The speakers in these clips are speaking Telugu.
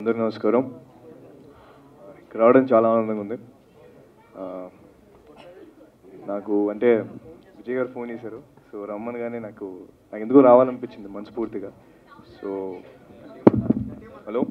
అందరికీ నమస్కారం ఇక్కడ రావడం చాలా ఆనందంగా ఉంది ఆ, నాకు అంటే విజయ్ గారు ఫోన్ చేశారు సో రమ్మని కానీ నాకు నాకు ఎందుకో రావాలనిపించింది మనస్ఫూర్తిగా సో హలో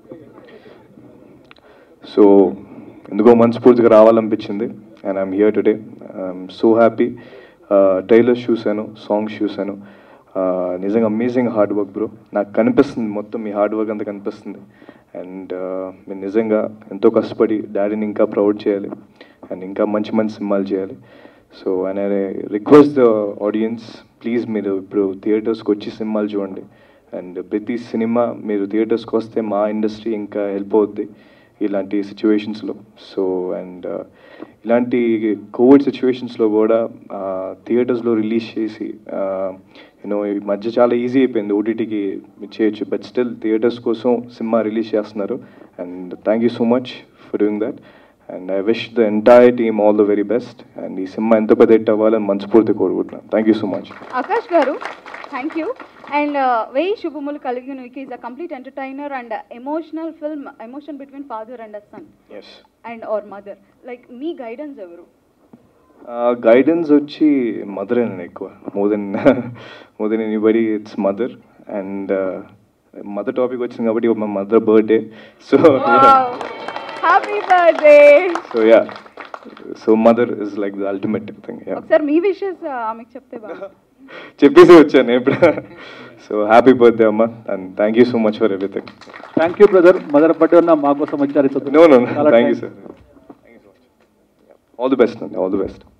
సో ఎందుకో మనస్ఫూర్తిగా రావాలనిపించింది and I'm here today I'm so happy trailers చూశాను సాంగ్స్ చూశాను Uh, నిజంగా అమేజింగ్ హార్డ్ వర్క్ బ్రో నాకు కనిపిస్తుంది మొత్తం మీ హార్డ్ వర్క్ అంతా కనిపిస్తుంది అండ్ మీరు నిజంగా ఎంతో కష్టపడి డాడీని ఇంకా ప్రౌడ్ చేయాలి అండ్ ఇంకా మంచి మంచి సినిమాలు చేయాలి so and I request the audience please మీరు ఇప్పుడు థియేటర్స్కి వచ్చి సినిమాలు చూడండి అండ్ ప్రతి సినిమా మీరు థియేటర్స్కి వస్తే మా ఇండస్ట్రీ ఇంకా హెల్ప్ అవుద్ది ఇలాంటి సిచ్యువేషన్స్లో సో అండ్ ఇలాంటి కోవిడ్ సిచ్యువేషన్స్లో కూడా థియేటర్స్లో రిలీజ్ చేసి యూనో ఈ మధ్య చాలా ఈజీ అయిపోయింది ఓటీటీకి చేయొచ్చు బట్ స్టిల్ థియేటర్స్ కోసం సినిమా రిలీజ్ చేస్తున్నారు and thank you so much for doing that and I wish the entire team all the very best and ఈ సినిమా ఎంత పెద్ద హిట్ అవ్వాలని మనస్ఫూర్తి కోరుకుంటున్నాను thank you so much Akash గారు థ్యాంక్ యూ అండ్ వెయ్యి శుభములు కలిగిన is a complete entertainer and emotional film emotion between father and son yes and or mother like మీ గైడెన్స్ ఎవరు గైడెన్స్ వచ్చి మదర్ నేను ఎక్కువ more than more than anybody it's mother and mother topic వచ్చింది కాబట్టి మా mother birthday so happy birthday so yeah so mother is like the ultimate thing yeah ఒకసారి మీ విషెస్ ఆమెకు చెప్తే బాగా చెప్పేసి వచ్చాను ఇప్పుడు సో హ్యాపీ బర్త్డే అమ్మ and thank you so much for everything thank you brother mother birthday ఉన్న మా కోసం వచ్చారు నో నో చాలా thank you thanks. Sir all the best అండి ఆల్ ది బెస్ట్